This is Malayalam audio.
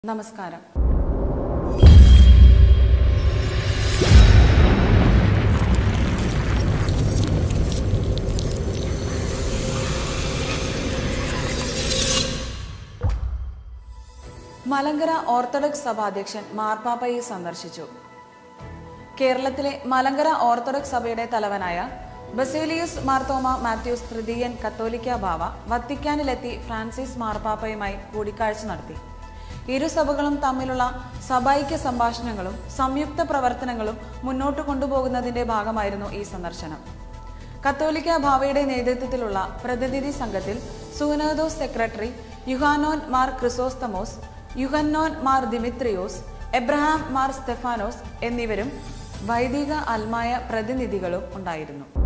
നമസ്കാരം മലങ്കര ഓർത്തഡോക്സ് സഭാധ്യക്ഷൻ മാർപ്പാപ്പയെ സന്ദർശിച്ചു കേരളത്തിലെ മലങ്കര ഓർത്തഡോക്സ് സഭയുടെ തലവനായ ബസേലിയസ് മാർത്തോമ മാത്യൂസ് തൃതീയൻ കത്തോലിക്ക ബാവ വത്തിക്കാനിലെത്തി ഫ്രാൻസിസ് മാർപ്പാപ്പയുമായി കൂടിക്കാഴ്ച നടത്തി ഇരു സഭകളും തമ്മിലുള്ള സഭൈക്യ സംഭാഷണങ്ങളും സംയുക്ത പ്രവർത്തനങ്ങളും മുന്നോട്ട് കൊണ്ടുപോകുന്നതിന്റെ ഭാഗമായിരുന്നു ഈ സന്ദർശനം കത്തോലിക്ക ഭാവയുടെ നേതൃത്വത്തിലുള്ള പ്രതിനിധി സംഘത്തിൽ സൂനോദോസ് സെക്രട്ടറി യുഹാനോൻ മാർ ക്രിസോസ്തമോസ് യുഹന്നോൻ മാർ ദിമിത്രിയോസ് എബ്രഹാം മാർ സ്തെഫാനോസ് എന്നിവരും വൈദിക അൽമായ പ്രതിനിധികളും ഉണ്ടായിരുന്നു